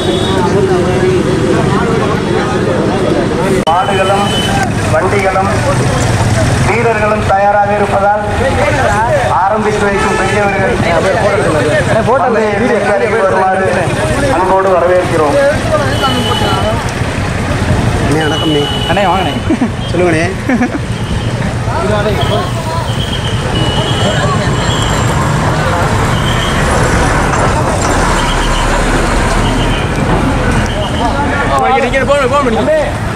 மாடுகளும் வண்டிகளும் வீரர்களும் தயாராக இருப்பதால் ஆரம்பித்து வைக்கும் பெரியவர்கள் பந்தயத்தை அருகே வருமாறு அன்போடு வரவேற்கிறோம் அண்ணே வணக்கம்ண்ணே அண்ணே வாங்கண்ணே சொல்லுங்கண்ணே நீங்கள் போகணும் போகணும்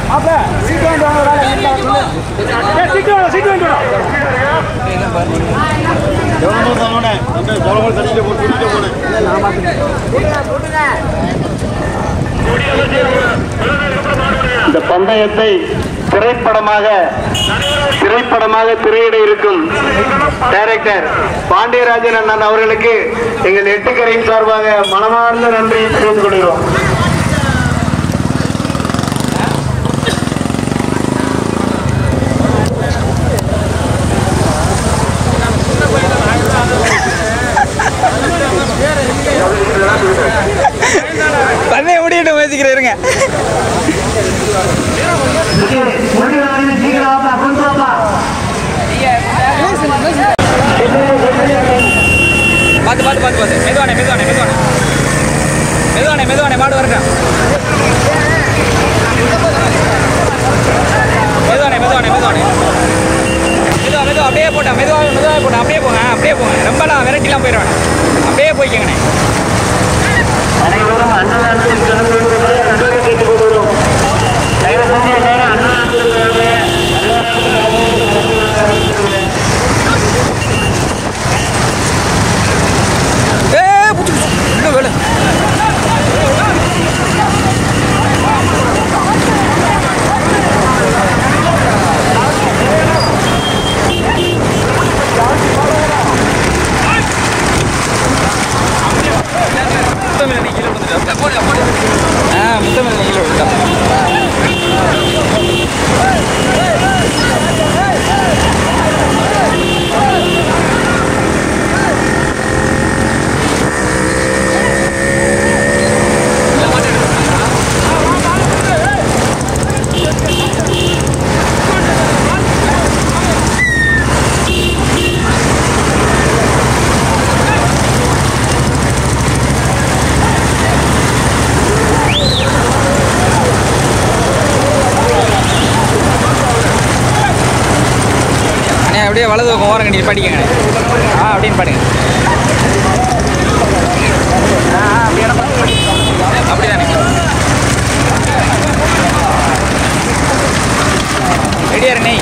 இந்த பந்தயத்தை திரைப்படமாக திரைப்படமாக திரையிட இருக்கும் டைரக்டர் பாண்டியராஜன் அண்ணன் அவர்களுக்கு எங்கள் எட்டுக்கரையின் சார்பாக மனமார்ந்த நன்றியை தெரிவித்துக் கொள்கிறோம் பண்ணைய முடியட்டும் முயற்சிக்கிறேன் இருங்க பார்த்து பார்த்து பார்த்து பார்த்து மெதுவானே மெதுவானே மெதுவானே மெதுவானே மெதுவானே மாடு வரட்டும் மெதுவானே மெதுவானே மெதுவானே மெதுவா மெதுவா அப்படியே போட்டா மெதுவா மெதுவாக போட்டா அப்படியே போங்க அப்படியே போங்க ரொம்பலாம் விரட்டிலாம் போயிடுவேன் அப்படியே போய்க்கங்கண்ணே அனைவரும் அன்னதானத்தில் கலந்து கொள்ளுமாறு அன்போடு கேட்டுக் கொள்கிறோம் தயவு செஞ்சு எல்லாரும் அன்னதானத்தில் கலந்து ஏ புச்சு இன்னும் வேலை முத்தமிழ் நீ கீழே விழுந்துட்டா. ஆ முத்தமிழ் நீ கீழே விழுந்துட்டா. அண்ணே அப்படியே வலது பக்கம் ஓரங்க நீ படிக்கங்க ஆ அப்படின்னு பாடுங்க அப்படிதானே ரெடியா நெய்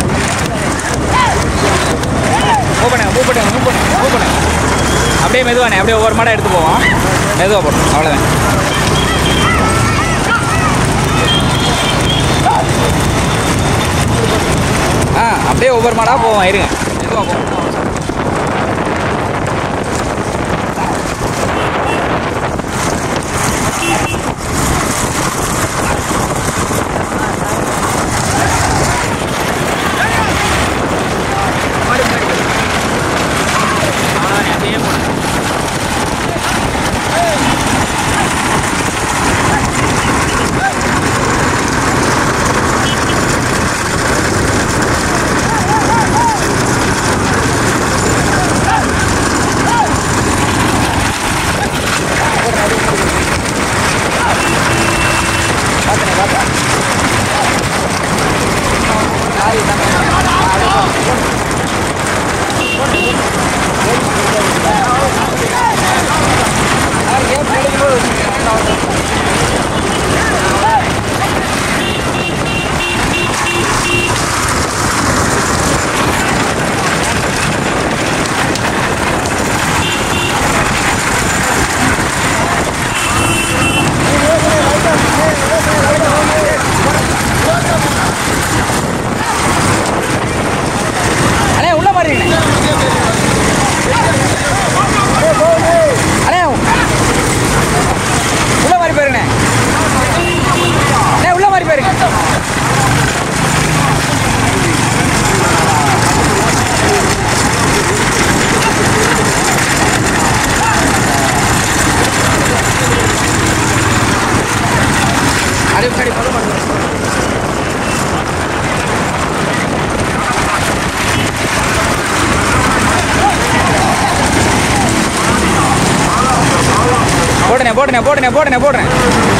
மூவ் பண்ணுங்க மூவ் பண்ணுங்க மூவ் பண்ணுங்க மூவ் பண்ணுங்க அப்படியே மெதுவானே அப்படியே ஒவ்வொரு மாடம் எடுத்து போவோம் மெதுவாக போடணும் அவ்வளோதான் ஆ அப்படியே ஒவ்வொரு மாடாக போவோம் இருங்க மெதுவாக போவோம் அவ்வளோதானே அப்படியே போகணும் அப்படியே முன்னாடி ஃபாலோ பண்ணுங்க போடுனே போடுனே போடுனே போடுனே போடுறேன்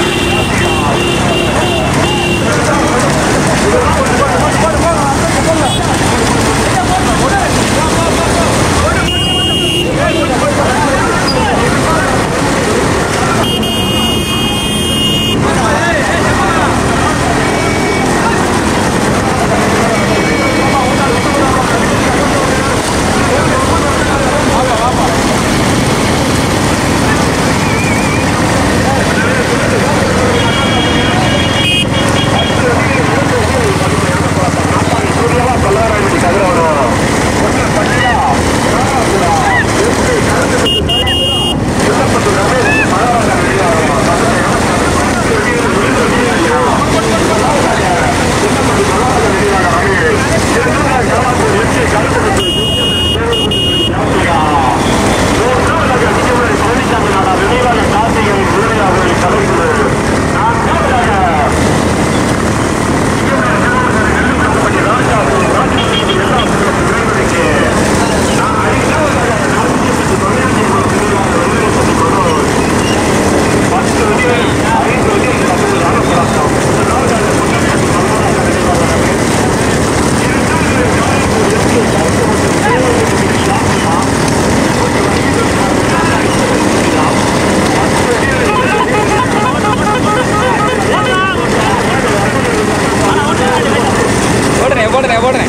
போடுனே போடுனே போடுனே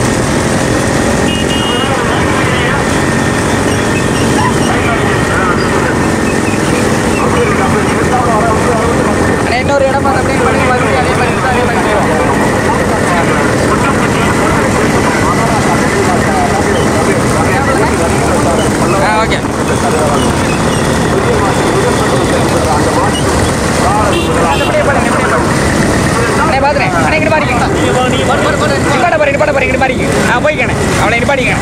அண்ணே, இன்னொரு இடம் பார்த்து அப்படியே பண்ணி மறுபடியும் அதே மாதிரி இருந்தா அதே மாதிரி செய்வோம். ஆ ஓகே அப்படியே பாருங்க அப்படியே பாருங்க அண்ணே பாத்துறேன் அண்ணே இங்கிட்டு பாருங்க நிப்பாட்ட பாரு நிப்பாட்ட பாரு இங்கிட்டு பாருங்க ஆ போய்க்கணே அவளை நிப்பாட்டிக்கணே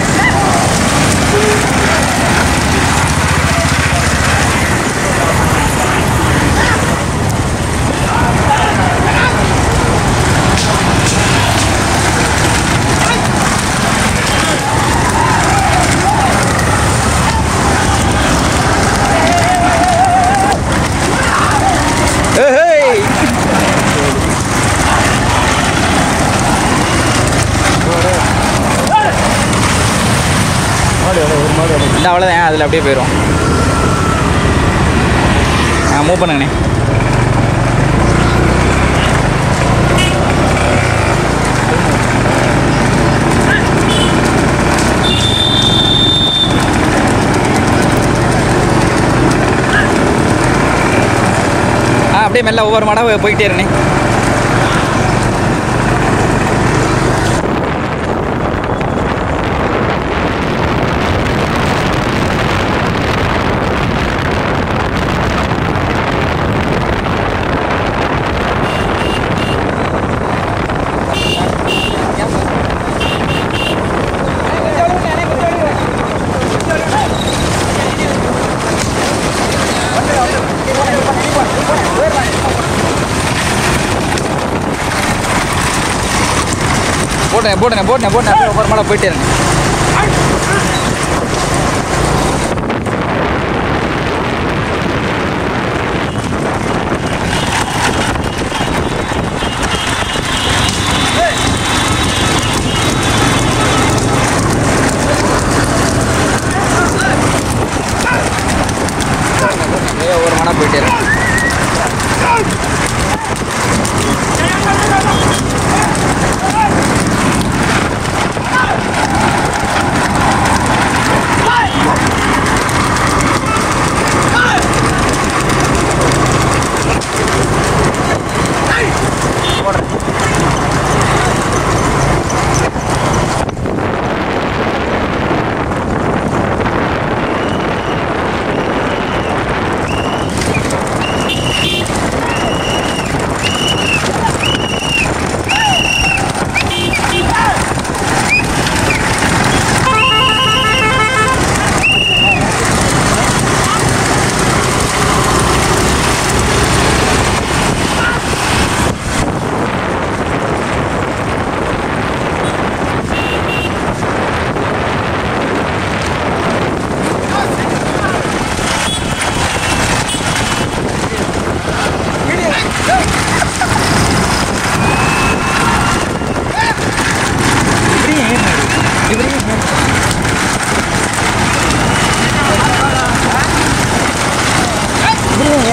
ஏய் இந்த அவ்வளோதான் அதில் அப்படியே போயிடும் ஆ மூவ் பண்ணுங்கண்ணே ஆ அப்படியே மெல்ல ஒவ்வொரு மாடம் போய்கிட்டே இருண்ணே போட்டேன் போட்டேன் போட்டேன் போட்டேன் அப்படியே ஒவ்வொரு மாடம் போயிட்டே இருங்க அப்படியே ஒவ்வொரு மாடம் போயிட்டே இருங்க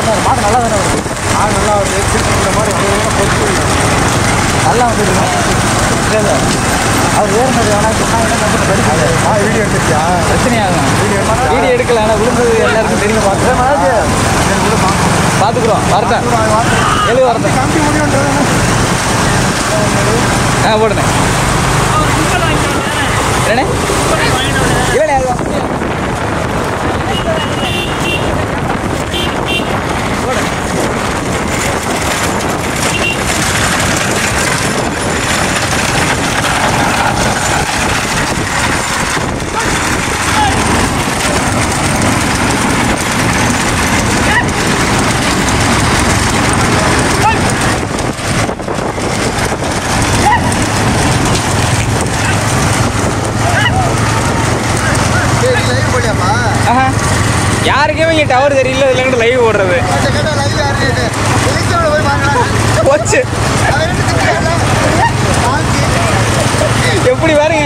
மாடு நல்லா தானே வருது ஆள் நல்லா வருது இந்த மாதிரி வந்து பொறுத்து நல்லா வந்துருங்க இல்லை இல்லை அவர் ஏறினது வேணா சொன்னாங்கன்னா நம்ம படிக்காது ஆ வீடியோ எடுத்துருக்கியா பிரச்சனையாகும் வீடியோ எடுக்கல ஆனால் விழுந்தது எல்லாருக்கும் தெரியும் பார்த்து பார்த்துக்குறோம் வரட்டேன் எழுதி வரட்டேன் காமிக்க முடியும்ன்றது ஆ போடுங்க என்னண்ணே இல்லைண்ணே அது சரி லைவ் போலியாப்பா ஆஹா யாருக்குமே இங்கே டவர் தெரியல இல்லைங்கிட்ட லைவ் ஓடுறது கொஞ்சம் கேட்டால் லைவ் யாரு எலிக்ஸோட போய் பாருங்களா போச்சு எப்படி பாருங்க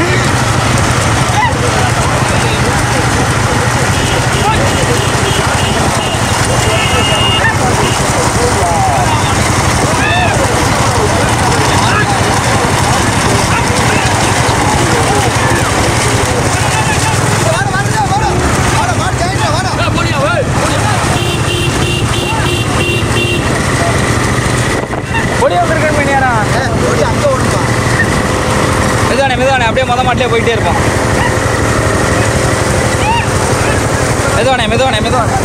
பொடி வந்துருக்கேன் மணியாரா மெதுவானே மெதுவானே அப்படியே மொத மாட்டிலே போயிட்டே இருப்போம் மெதுவானே மெதுவானே மெதுவானே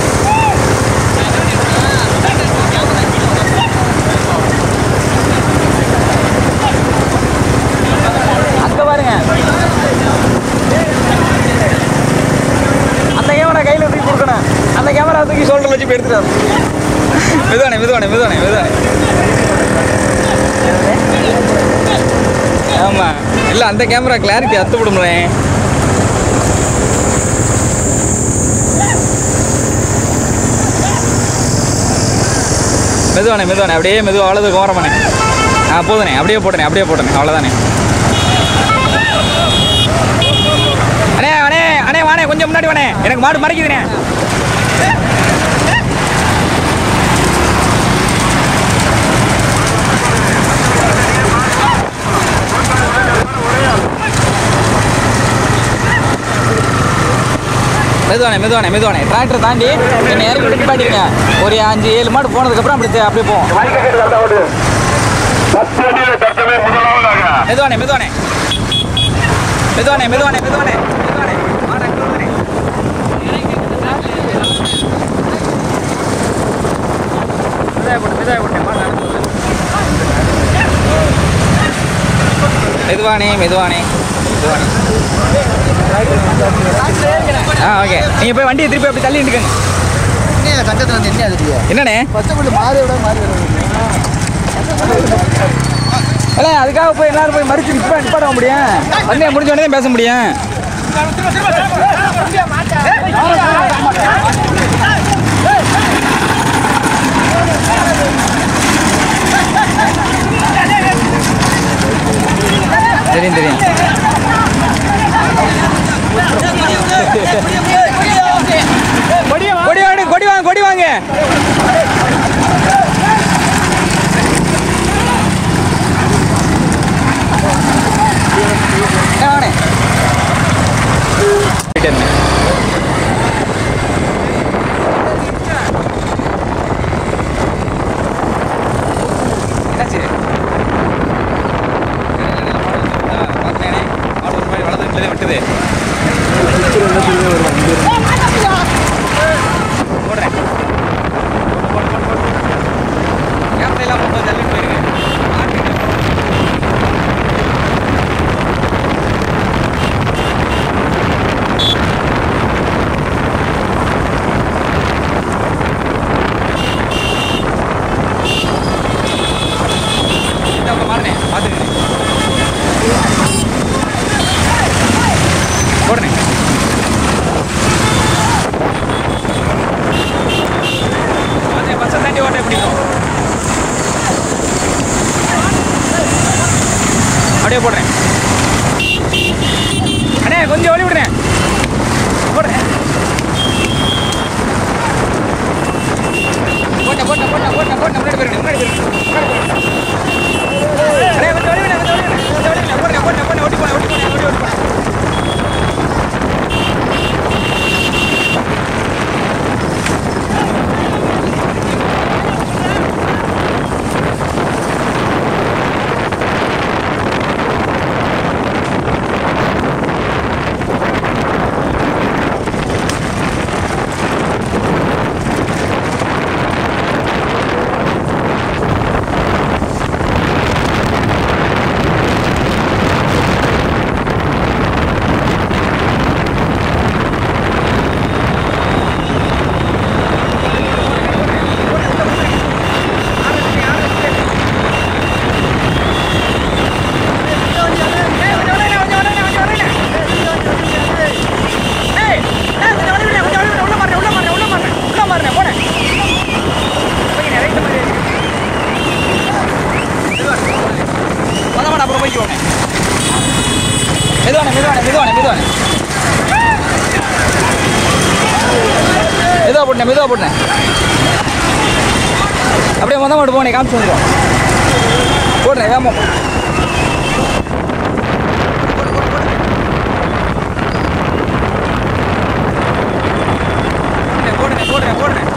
அங்க பாருங்க அந்த கேமரா கையில் தூக்கி கொடுக்கணும் அந்த கேமரா தூக்கி ஷோல்டர் வச்சு போய் எடுத்துட்டு மெதுவானே மெதுவானே மெதுவானே மெதுவானே ஆமா இல்ல அந்த கேமரா கிளாரிட்டி அத்து விடுங்களேன் மெதுவானே மெதுவானே அப்படியே மெதுவாக அவ்வளோது கோரமானே ஆ போதுனே அப்படியே போட்டனே அப்படியே போட்டனே அவ்வளோதானே அண்ணே அண்ணே அண்ணே வாணே கொஞ்சம் முன்னாடி வாணே எனக்கு மாடு மறைக்குதுண்ணே மெதுவானே மெதுவானே மெதுவானே டிராக்டர் தாண்டி என்னை இறக்கி விட்டு பாட்டிருங்க ஒரு அஞ்சு ஏழு மாடு போனதுக்கப்புறம் அப்படி தே- அப்படியே போவோம் மெதுவானே மெதுவானே மெதுவானே மெதுவானே மெதுவானே மெதுவானே மாடு அங்க வருதுனே. மெதுவாக போட்டு மெதுவாக போட்டு மாடு நடந்து வருது. மெதுவானே மெதுவானே மெதுவானே ஆ ஓகே நீங்கள் போய் வண்டியை திருப்பி அப்படி தள்ளி நிற்குங்க சட்டத்தில் வந்து என்ன அதுக்கு என்னண்ணே பச்சை மாறி விட மாறி விட இல்லை அதுக்காக போய் எல்லாரும் போய் மறிச்சு நிற்பா நிப்பாட முடியும் வந்தே முடிஞ்ச உடனே தான் பேச முடியும் தெரியும் தெரியும் கொடி வாங்க கொடி வாங்க கொடி வாங்க ஏ, வாண்ணே. போயிட்டே இருங்க. என்னாச்சு? ஆ, பார்த்தேனே. மாடு ஒரு மாதிரி வலது வீட்டுல விட்டுது போடுறேன் போடு, போடு, போடு, போடு. கேமரா எல்லாம் போட்டு தள்ளிட்டு போயிருங்க மாட்டுக்கு. இந்த பக்கம் மாறுனே, பார்த்துக்கங்க. போடுறேன் அதே பஸ்ஸை தாண்டி ஓட்ட பிடிக்கும் அப்படியே போடுறேன் அண்ணே கொஞ்சம் ஒளி விடுறேன் போடுறேன் முன்னாடி போயிரு. முன்னாடி போயிரு. அண்ணே, கொஞ்சம் வழி விடுண்ணே, கொஞ்சம் வழி விடுண்ணே. கொஞ்சம் வழி விடுண்ணே. போடுண்ணே, போடுண்ணே, போடுண்ணே. ஓட்டி போண்ணே, ஓட்டி போண்ணே, ஓட்டி ஓட்டி போண்ணே. ஏய், கொஞ்சம் வழி விடுண்ணே, கொஞ்சம் வழி விடுண்ணே, கொஞ்சம் வழி விடுண்ணே. ஏய், ஏய், கொஞ்சம் வழி விடுண்ணே, கொஞ்சம் வழி விடுண்ணே. உள்ள மாறுண்ணே, உள்ள மாறுண்ணே, உள்ள மாறுண்ணே, உள்ள மாறுண்ணே, போண்ணே. போய்க்கிண்ணே, ரைட்டு மாதிரி இருக்கு. மொத மாடு அப்புறம் போய்க்குவோண்ணே. மெதுவாண்ணே, மெதுவாண்ணே, மெதுவாண்ணே, மெதுவாண்ணே. மெதுவா போட்டுனே மெதுவா போட்டுனே அப்படியே மொதல் மாட்டு போனே காமிச்சு வந்துடும் போடுறேன் வேமா போடுறேன் போடுறேன் போடுறேன்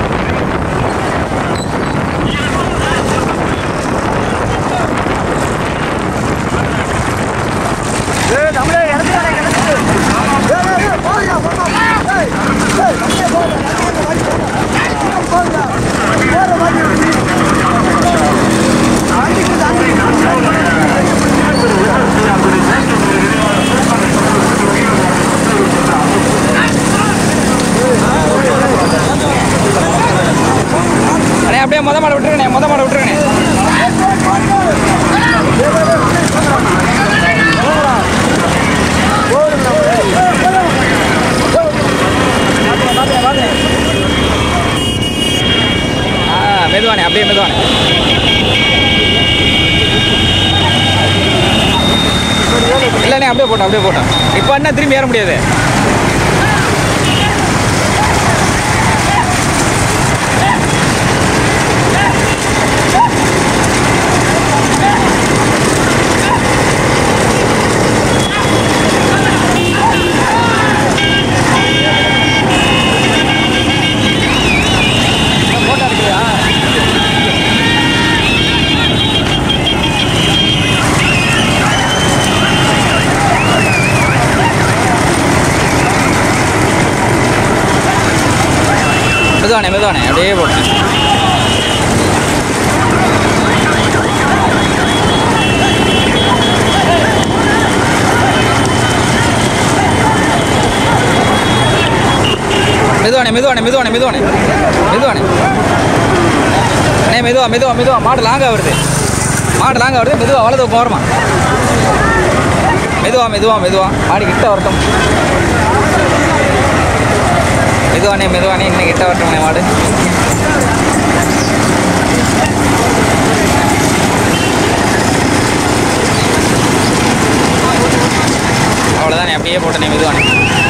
அண்ணே அப்படியே மொத மாட விட்டுருங்கண்ணே மொத மாட விட்டுருங்கண்ணே ஆ மெதுவானே அப்படியே மெதுவானே இல்லைண்ணே அப்படியே போட்டோம் அப்படியே போட்டோம் இப்போ என்ன திரும்பி ஏற முடியாது மெதுவானே மெதுவானே அப்படியே போட்டேன் மெதுவானே மெதுவானே மெதுவானே மெதுவானே மெதுவானே அண்ணே மெதுவா மெதுவா மெதுவா மாடு லாங்காக வருது மாடு லாங்காக வருது மெதுவா வலது போகிறோமா மெதுவா மெதுவா மெதுவா மாடு கிட்ட வரட்டும் மெதுவானே மெதுவானே இன்னும் கிட்ட வரட்டும்ண்ணே மாடு அவ்வளோதானே அப்படியே போட்டனே மெதுவானே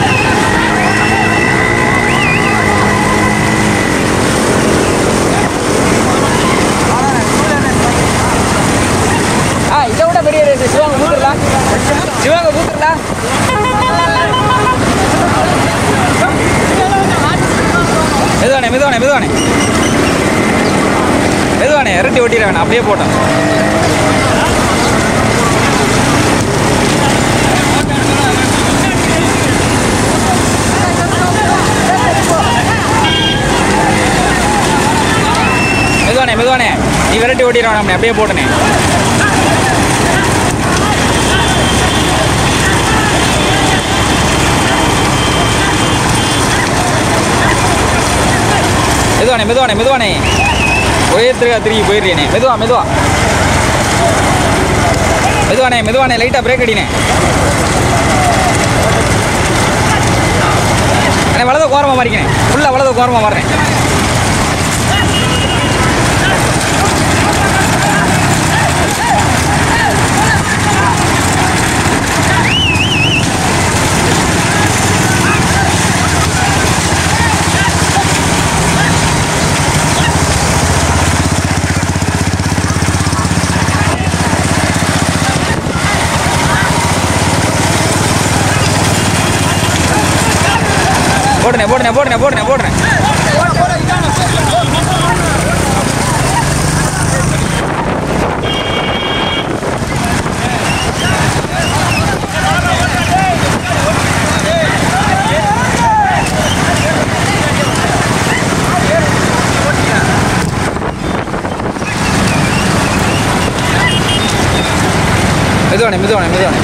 ஆ இதை விட பெரிய ரேட்டு சிவங்க கூத்துடலாம் சிவங்க கூத்துடலாம் மெதுவானே மெதுவானே மெதுவானே மெதுவானே இரட்டி ஓட்டிட வேணாம் அப்படியே போட்டோம் மெதுவானே மெதுவானே நீ விரட்டி ஓட்டிட வேணாம் அப்படியே போட்டனே மெதுவானே மெதுவானே மெதுவானே ஒரே திருக்கா திரும்பி போயிடுறேனே மெதுவா மெதுவா மெதுவானே மெதுவானே லைட்டாக பிரேக் அடினே அண்ணே வலது கோரமாக மாறிக்கினேன் ஃபுல்லாக வலது கோரமாக மாறுறேன் போடுனே போடுனே போடுனே போடுனே போடுனே மெதுவானே மெதுவானே மெதுவானே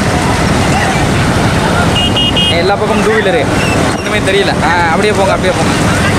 எல்லா பக்கமும் டூ வீலரு ஒன்றுமே தெரியல ஆ அப்படியே போங்க அப்படியே போங்க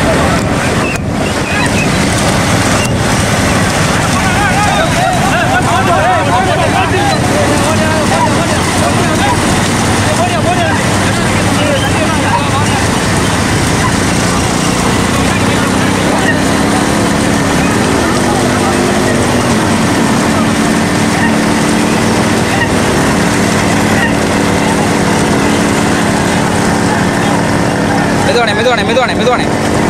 மெதுவானே மெதுவானே மெதுவானே மெதுவானே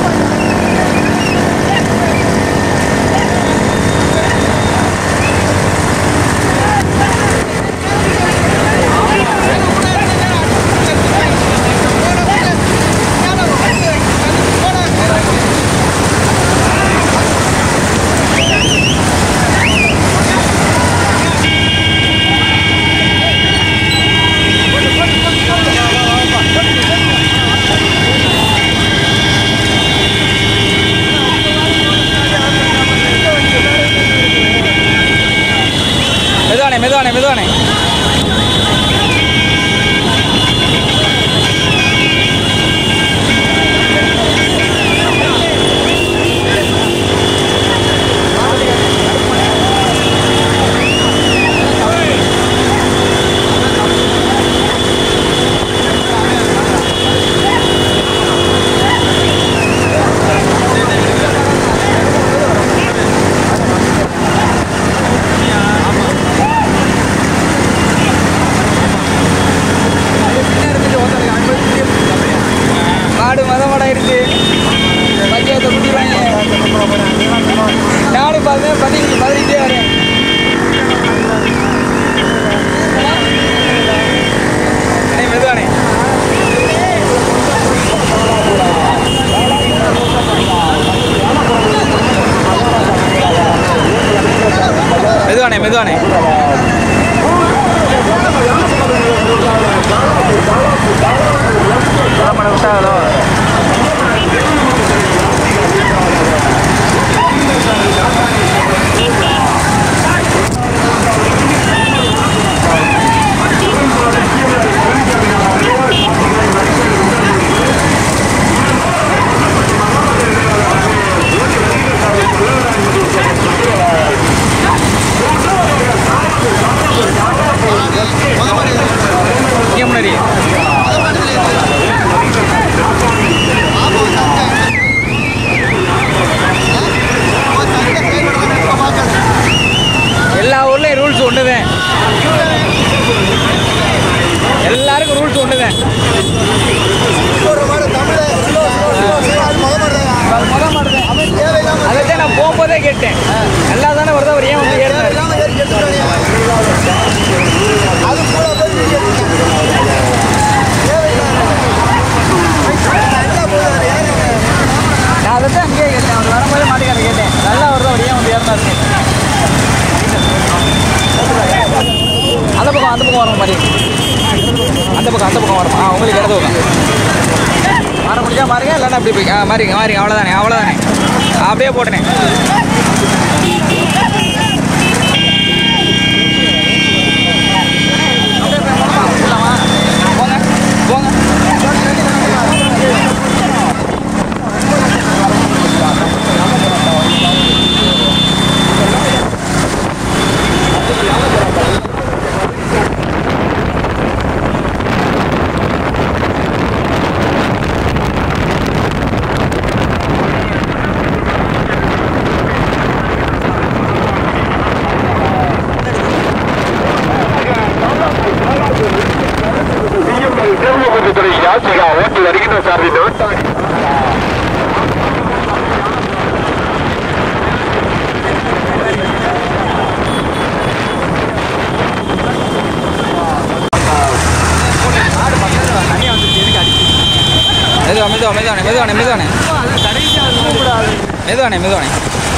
மெதுவானே மெதுவானே மெதுவானே மாடு மதமாடாயிருச்சு பஞ்சாயத்தை குடிவாங்க நாடு பார்த்தேன் பதினஞ்சு பதினஞ்சே வரேன் அண்ணே, மெதுவானே மெதுவானே மெதுவானே இங்கே முன்னாடி எல்லா ஊர்லேயும் ரூல்ஸ் ஒன்று தான் எல்லாருக்கும் ரூல்ஸ் ஒன்று தான் அதை தான் நான் போகும்போதே கேட்டேன் நல்லா தானே வருது அவர் ஏன் வந்து ஏறினார் அது கூட போய் நான் அதை தான் அங்கேயே கேட்டேன் அவர் வரும்போதே மாட்டுக்கார கேட்டேன் நல்லா வருது அவர் ஏன் வந்து ஏறினார் அந்த பக்கம் அந்த பக்கம் வர மாதிரி அந்த பக்கம் அந்த பக்கம் வரும் ஆ உங்களுக்கு இடது பக்கம் மாற முடிஞ்சா மாறுங்க இல்லைன்னா அப்படி போய் ஆ மாறிங்க மாறிங்க அவ்வளோதானே அவ்வளோதானே அப்படியே போட்டனே போங்க போங்க மெதுவா மெதுவானே மெதுவானே மெதுவானே மெதுவானே மெதுவானே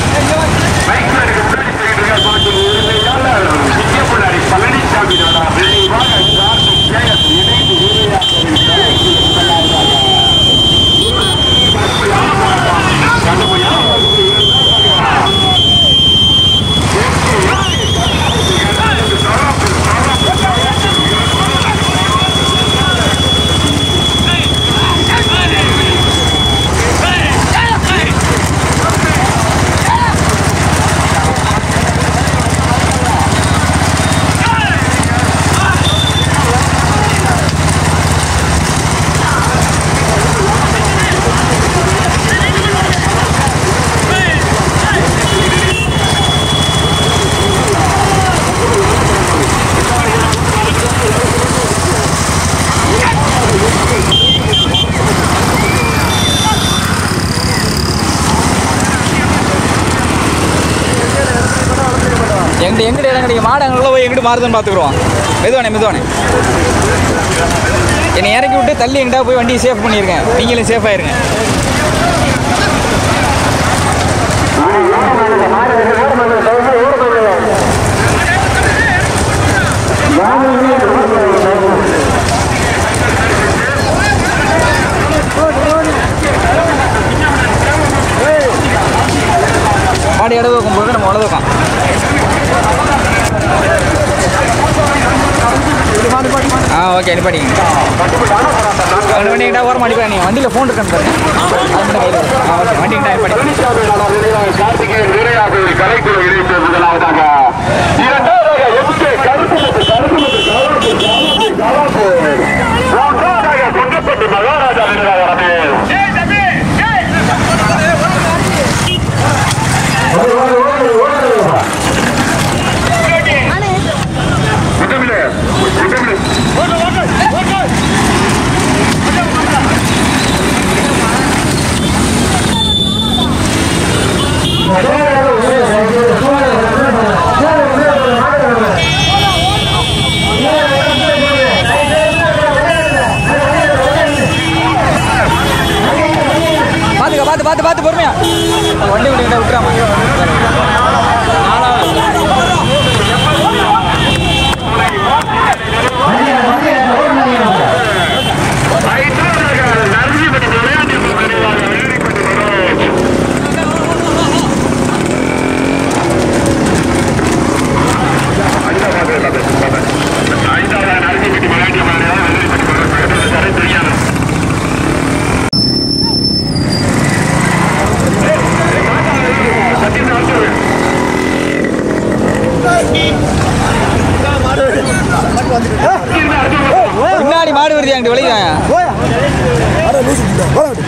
எங்கிட்ட எங்கிட்ட இடம் கிடைக்கும் மாடு அங்கே போய் எங்கிட்ட மாறுதுன்னு பார்த்துக்குருவோம் மெதுவானே மெதுவானே என்னை இறக்கி விட்டு தள்ளி எங்கிட்ட போய் வண்டியை சேஃப் பண்ணியிருக்கேன் நீங்களும் சேஃப் ஆயிருங்க மாடு இடது வைக்கும் போது நம்ம வலது வைக்கும் ஆ ஓகே நிப்பாட்டிங்க அவனு வண்டிக்கிட்டா ஓரம் அடிப்பா நீங்கள் வண்டியில் ஃபோன் இருக்கான்னு பாருங்க அது மட்டும் கையில் இருக்கு. ஆ ஓகே வண்டிக்கிட்டா நிப்பாட்டி கார்த்திகேயன் வீரையாக கலைக்குழு இணைந்து முதலாவதாக இரண்டாவதாக எம்கே கருப்பு முத்து, கருப்பு முத்து, கருப்பு, கருப்பு, கருப்பு. மூன்றாவதாக கொண்டப்பட்டு மகாராஜா வீரராக ரமேஷ் முத்தமிழே, முத்தமிழே. பார்த்துக்க பார்த்து பார்த்து பார்த்து பொறுமையா வண்டி வண்டி கிட்ட விட்டுறாம ஐந்தாவதாக நரசிம்மன் விளையாட்டு வீரராக வெளிப்பட்டு வரும். ஐந்தாவது நரசிம்மன் விளையாட்டு வீரராக வெளிப்பட்டு வரும். சரி, தெரியாது. சத்தியம் அடுத்தது. இருந்து அடுத்தது. பின்னாடி மாடு வருது என்கிட்ட விளையாங்க போயா அட லூசு போடா